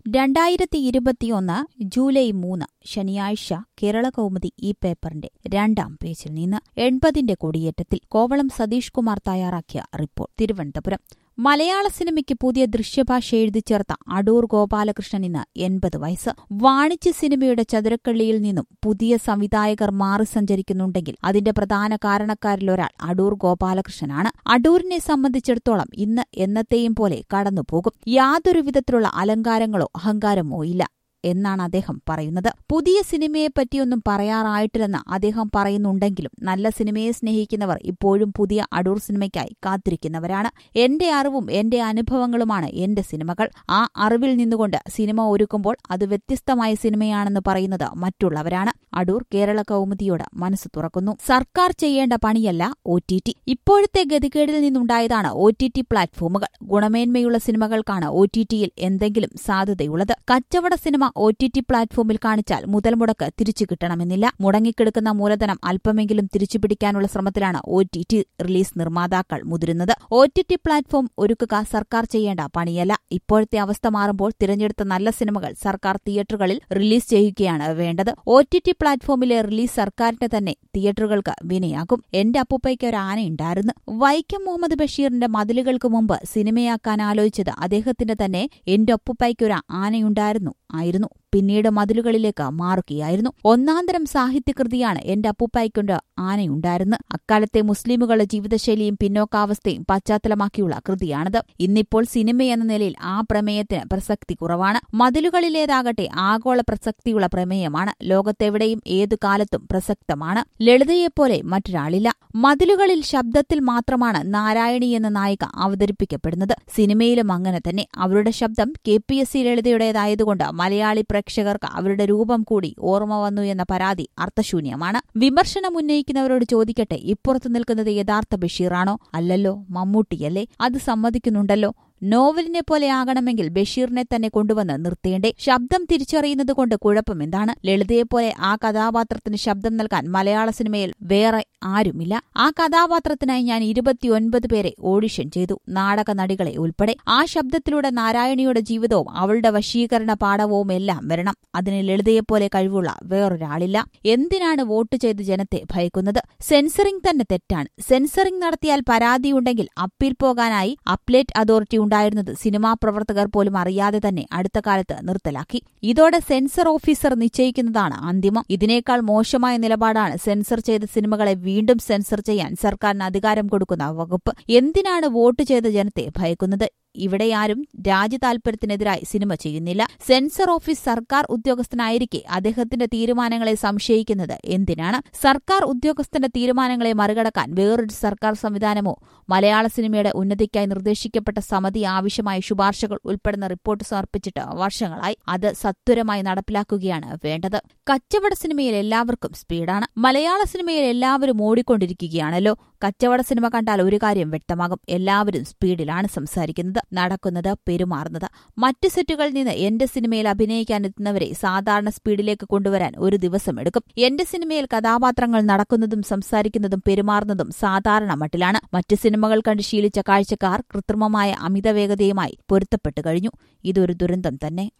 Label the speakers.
Speaker 1: രണ്ടായിരത്തി ഇരുപത്തിയൊന്ന് ജൂലൈ മൂന്ന് ശനിയാഴ്ച കേരള കൗമുദി ഈ പേപ്പറിന്റെ രണ്ടാം പേജിൽ നിന്ന് എൺപതിന്റെ കൊടിയേറ്റത്തിൽ കോവളം സതീഷ് കുമാർ തയ്യാറാക്കിയ റിപ്പോർട്ട് തിരുവനന്തപുരം മലയാള സിനിമയ്ക്ക് പുതിയ ദൃശ്യഭാഷ എഴുതി ചേർത്ത അടൂർ ഗോപാലകൃഷ്ണൻ ഇന്ന് എൺപത് വയസ്സ് വാണിജ്യ സിനിമയുടെ ചതുരക്കള്ളിയിൽ നിന്നും പുതിയ സംവിധായകർ മാറി സഞ്ചരിക്കുന്നുണ്ടെങ്കിൽ അതിന്റെ പ്രധാന കാരണക്കാരിലൊരാൾ അടൂർ ഗോപാലകൃഷ്ണനാണ് അടൂരിനെ സംബന്ധിച്ചിടത്തോളം ഇന്ന് എന്നത്തെയും പോലെ കടന്നുപോകും യാതൊരു വിധത്തിലുള്ള അലങ്കാരങ്ങളോ അഹങ്കാരമോ ഇല്ല എന്നാണ് അദ്ദേഹം പറയുന്നത് പുതിയ സിനിമയെപ്പറ്റിയൊന്നും പറയാറായിട്ടില്ലെന്ന് അദ്ദേഹം പറയുന്നുണ്ടെങ്കിലും നല്ല സിനിമയെ സ്നേഹിക്കുന്നവർ ഇപ്പോഴും പുതിയ അടൂർ സിനിമയ്ക്കായി കാത്തിരിക്കുന്നവരാണ് എന്റെ അറിവും എന്റെ അനുഭവങ്ങളുമാണ് എന്റെ സിനിമകൾ ആ അറിവിൽ നിന്നുകൊണ്ട് സിനിമ ഒരുക്കുമ്പോൾ അത് വ്യത്യസ്തമായ സിനിമയാണെന്ന് പറയുന്നത് മറ്റുള്ളവരാണ് അടൂർ കേരള കൗമുദിയോട് മനസ്സ് തുറക്കുന്നു സർക്കാർ ചെയ്യേണ്ട പണിയല്ല ഒ ടി ടി ഇപ്പോഴത്തെ ഗതികേടിൽ നിന്നുണ്ടായതാണ് ഒ ടി ടി പ്ലാറ്റ്ഫോമുകൾ ഗുണമേന്മയുള്ള സിനിമകൾക്കാണ് ഒ ടി ടിയിൽ എന്തെങ്കിലും സാധ്യതയുള്ളത് കച്ചവട സിനിമ ഒ ടി ടി പ്ലാറ്റ്ഫോമിൽ കാണിച്ചാൽ മുതൽ മുടക്ക് തിരിച്ചു കിട്ടണമെന്നില്ല മുടങ്ങിക്കിടക്കുന്ന മൂലധനം അല്പമെങ്കിലും തിരിച്ചുപിടിക്കാനുള്ള ശ്രമത്തിലാണ് ഒ ടി ടി റിലീസ് നിർമ്മാതാക്കൾ മുതിരുന്നത് ഒ ടി ടി പ്ലാറ്റ്ഫോം ഒരുക്കുക സർക്കാർ ചെയ്യേണ്ട പണിയല്ല ഇപ്പോഴത്തെ അവസ്ഥ മാറുമ്പോൾ തിരഞ്ഞെടുത്ത നല്ല സിനിമകൾ സർക്കാർ തിയേറ്ററുകളിൽ റിലീസ് ചെയ്യുകയാണ് വേണ്ടത് ഒ ടി ടി പ്ലാറ്റ്ഫോമിലെ റിലീസ് സർക്കാരിന്റെ തന്നെ തിയേറ്ററുകൾക്ക് വിനയാകും എന്റെ അപ്പൂപ്പയ്ക്ക് ഒരു ആനയുണ്ടായിരുന്നു വൈക്കം മുഹമ്മദ് ബഷീറിന്റെ മതിലുകൾക്ക് മുമ്പ് സിനിമയാക്കാൻ ആലോചിച്ചത് അദ്ദേഹത്തിന്റെ തന്നെ എന്റെ അപ്പൂപ്പയ്ക്ക് ഒരു ആനയുണ്ടായിരുന്നു ആയിരുന്നു പിന്നീട് മതിലുകളിലേക്ക് മാറുകയായിരുന്നു ഒന്നാന്തരം സാഹിത്യകൃതിയാണ് എന്റെ അപ്പൂപ്പായ്ക്കൊണ്ട് ആനയുണ്ടായിരുന്നു അക്കാലത്തെ മുസ്ലിമുകളുടെ ജീവിതശൈലിയും പിന്നോക്കാവസ്ഥയും പശ്ചാത്തലമാക്കിയുള്ള കൃതിയാണിത് ഇന്നിപ്പോൾ സിനിമ എന്ന നിലയിൽ ആ പ്രമേയത്തിന് പ്രസക്തി കുറവാണ് മതിലുകളിലേതാകട്ടെ ആഗോള പ്രസക്തിയുള്ള പ്രമേയമാണ് ലോകത്തെവിടെയും ഏതു കാലത്തും പ്രസക്തമാണ് ലളിതയെപ്പോലെ മറ്റൊരാളില്ല മതിലുകളിൽ ശബ്ദത്തിൽ മാത്രമാണ് നാരായണി എന്ന നായിക അവതരിപ്പിക്കപ്പെടുന്നത് സിനിമയിലും അങ്ങനെ തന്നെ അവരുടെ ശബ്ദം കെ പി എസ് സി ലളിതയുടേതായതുകൊണ്ട് മലയാളി പ്രേക്ഷകർക്ക് അവരുടെ രൂപം കൂടി ഓർമ്മ വന്നു എന്ന പരാതി അർത്ഥശൂന്യമാണ് വിമർശനം ഉന്നയിക്കുന്നവരോട് ചോദിക്കട്ടെ ഇപ്പുറത്തു നിൽക്കുന്നത് യഥാർത്ഥ ബഷീറാണോ അല്ലല്ലോ മമ്മൂട്ടിയല്ലേ അത് സമ്മതിക്കുന്നുണ്ടല്ലോ നോവലിനെ പോലെ ആകണമെങ്കിൽ ബഷീറിനെ തന്നെ കൊണ്ടുവന്ന് നിർത്തേണ്ടേ ശബ്ദം തിരിച്ചറിയുന്നത് കൊണ്ട് കുഴപ്പമെന്താണ് ലളിതയെപ്പോലെ ആ കഥാപാത്രത്തിന് ശബ്ദം നൽകാൻ മലയാള സിനിമയിൽ വേറെ ആരുമില്ല ആ കഥാപാത്രത്തിനായി ഞാൻ ഇരുപത്തിയൊൻപത് പേരെ ഓഡിഷൻ ചെയ്തു നാടക നടികളെ ഉൾപ്പെടെ ആ ശബ്ദത്തിലൂടെ നാരായണിയുടെ ജീവിതവും അവളുടെ വശീകരണ പാഠവും എല്ലാം വരണം അതിന് ലളിതയെപ്പോലെ കഴിവുള്ള വേറൊരാളില്ല എന്തിനാണ് വോട്ട് ചെയ്ത് ജനത്തെ ഭയക്കുന്നത് സെൻസറിംഗ് തന്നെ തെറ്റാണ് സെൻസറിംഗ് നടത്തിയാൽ പരാതിയുണ്ടെങ്കിൽ അപ്പീൽ പോകാനായി അപ്ലേറ്റ് അതോറിറ്റി ഉണ്ടായിരുന്നത് സിനിമാ പ്രവർത്തകർ പോലും അറിയാതെ തന്നെ അടുത്ത കാലത്ത് നിർത്തലാക്കി ഇതോടെ സെൻസർ ഓഫീസർ നിശ്ചയിക്കുന്നതാണ് അന്തിമം ഇതിനേക്കാൾ മോശമായ നിലപാടാണ് സെൻസർ ചെയ്ത സിനിമകളെ വീണ്ടും സെൻസർ ചെയ്യാൻ സർക്കാരിന് അധികാരം കൊടുക്കുന്ന വകുപ്പ് എന്തിനാണ് വോട്ട് ചെയ്ത ജനത്തെ ഭയക്കുന്നത് ഇവിടെ ആരും രാജ്യതാൽപര്യത്തിനെതിരായി സിനിമ ചെയ്യുന്നില്ല സെൻസർ ഓഫീസ് സർക്കാർ ഉദ്യോഗസ്ഥനായിരിക്കെ അദ്ദേഹത്തിന്റെ തീരുമാനങ്ങളെ സംശയിക്കുന്നത് എന്തിനാണ് സർക്കാർ ഉദ്യോഗസ്ഥന്റെ തീരുമാനങ്ങളെ മറികടക്കാൻ വേറൊരു സർക്കാർ സംവിധാനമോ മലയാള സിനിമയുടെ ഉന്നതിക്കായി നിർദ്ദേശിക്കപ്പെട്ട സമിതി ആവശ്യമായ ശുപാർശകൾ ഉൾപ്പെടുന്ന റിപ്പോർട്ട് സമർപ്പിച്ചിട്ട് വർഷങ്ങളായി അത് സത്വരമായി നടപ്പിലാക്കുകയാണ് വേണ്ടത് കച്ചവട സിനിമയിൽ എല്ലാവർക്കും സ്പീഡാണ് മലയാള സിനിമയിൽ എല്ലാവരും ഓടിക്കൊണ്ടിരിക്കുകയാണല്ലോ കച്ചവട സിനിമ കണ്ടാൽ ഒരു കാര്യം വ്യക്തമാകും എല്ലാവരും സ്പീഡിലാണ് സംസാരിക്കുന്നത് നടക്കുന്നത് പെരുമാറുന്നത് മറ്റു സെറ്റുകളിൽ നിന്ന് എന്റെ സിനിമയിൽ അഭിനയിക്കാൻ എത്തുന്നവരെ സാധാരണ സ്പീഡിലേക്ക് കൊണ്ടുവരാൻ ഒരു ദിവസം എടുക്കും എന്റെ സിനിമയിൽ കഥാപാത്രങ്ങൾ നടക്കുന്നതും സംസാരിക്കുന്നതും പെരുമാറുന്നതും സാധാരണ മട്ടിലാണ് മറ്റു സിനിമകൾ കണ്ട് ശീലിച്ച കാഴ്ചക്കാർ കൃത്രിമമായ അമിതവേഗതയുമായി പൊരുത്തപ്പെട്ടു കഴിഞ്ഞു ഇതൊരു ദുരന്തം തന്നെ